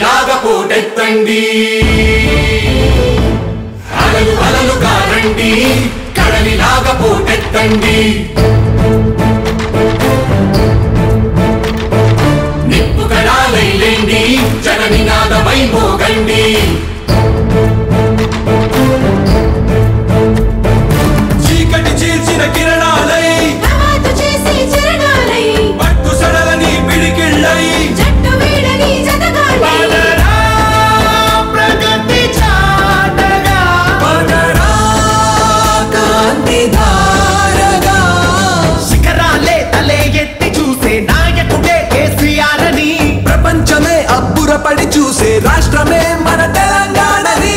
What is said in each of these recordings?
కడలిలాగా పోటెత్తండి అలలు అలలు కారండి కడలిలాగా పోటెత్తండి నిప్పు కడాలైలేండి జన నినాదమై మోగండి చీకటి చీల్చిన కిరణాలై నమాజు చేసి చరణాలై పట్టు సడలని పిడికిళ్ళై జట్టు వీడని జతగాళ్ళై ప్రగతి చాటగా పదరా కాంతి ధారగా శిఖరాలే తలే ఎత్తి చూసే నాయకుడే కేసీఆర్ అని ప్రపంచమే అబ్బురపడి చూసే రాష్ట్రమే మన తెలంగాణది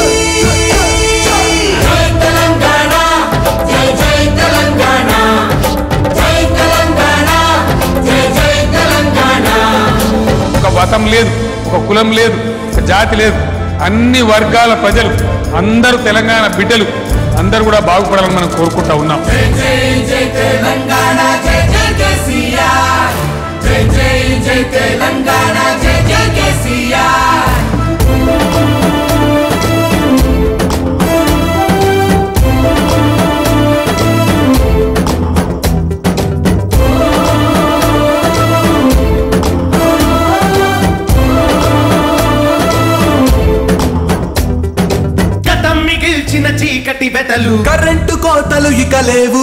జై తెలంగాణ జై జై తెలంగాణ జై తెలంగాణ జై జై తెలంగాణ ఒక మతం లేదు ఒక కులం లేదు ఒక జాతి లేదు అన్ని వర్గాల ప్రజలు అందరూ తెలంగాణ బిడ్డలు అందరూ కూడా బాగుపడాలని మనం కోరుకుంటా ఉన్నాం జై జై జై తెలంగాణ జై జై కేసీఆర్ జై జై జై తెలంగాణ జై జై కేసీఆర్ గతం మిగిల్చిన చీకటి వెతలు కరెంటు కోతలు ఇక లేవు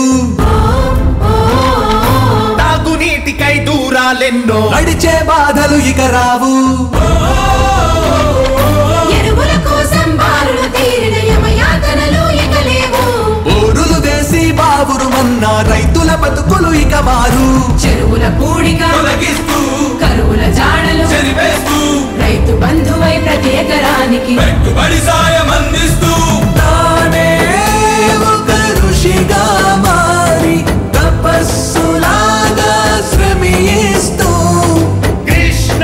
తాగునీటికై దూరాలెన్నో నడిచే బాధలు ఇక రావు ఎరువుల కోసం బారులు తీరిన యమయాతనలు ఇక లేవు ఊరులు వేసి బావురు మన్న రైతుల బతుకులు ఇక మారు చెరువుల పూడిక తొలగిస్తూ కరువుల జాడలు చెరిపేస్తూ రైతు బంధువై ప్రతి ఎకరానికి పెట్టుబడి సాయం అందిస్తూ తానే ఒక ఋషిగా మారి తపస్సులాగా శ్రమిస్తూ కృష్ణ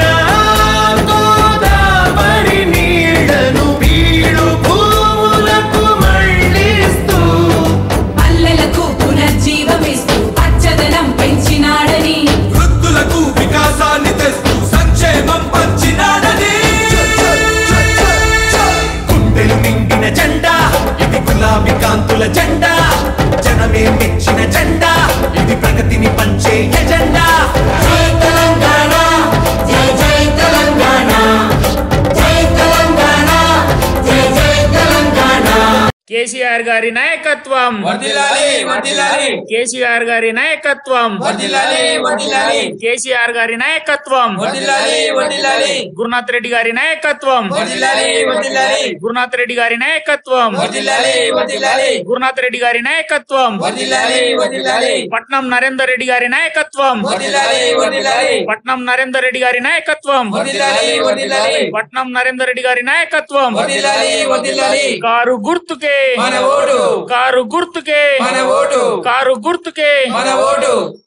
గోదావరి నీడను వీడు భూములకు మళ్ళిస్తూ పల్లెలకు పునర్జీవమిస్తూ పచ్చదనం పెంచినాడని వృద్ధులకు వికాసాన్ని తెస్తూ సంక్షేమం పంచినాడని గుండెలు నిండిన జెండా ఇది గులాబీ కాంతుల జెండా జనమే మెచ్చిన జెండా ఇది ప్రగతిని పంచే ఎజెండా జై తెలంగాణ జై జై తెలంగాణ జై తెలంగాణ జై జై తెలంగాణ కేసీఆర్ గారి నాయకత్వం వర్ధిల్లాలి వర్ధిల్లాలి కేసీఆర్ గారి నాయకత్వం వర్ధిల్లాలి వర్ధిల్లాలి కేసీఆర్ గారి నాయకత్వం వర్ధిల్లాలి వర్ధిల్లాలి గురునాథ్ రెడ్డి గారి నాయకత్వం వర్ధిల్లాలి వర్ధిల్లాలి గురునాథ్ రెడ్డి గారి నాయకత్వం వర్ధిల్లాలి వర్ధిల్లాలి గురునాథ్ రెడ్డి గారి నాయకత్వం వర్ధిల్లాలి వర్ధిల్లాలి పట్నం నరేందర్ రెడ్డి గారి నాయకత్వం వర్ధిల్లాలి వర్ధిల్లాలి పట్నం నరేందర్ రెడ్డి గారి నాయకత్వం వర్ధిల్లాలి వర్ధిల్లాలి పట్నం నరేందర్ రెడ్డి గారి నాయకత్వం వర్ధిల్లాలి వర్ధిల్లాలి కారు గుర్తుకే మన ఓటు కారు గుర్తుకే మన ఓటు కారు గుర్తుకే మన ఓటు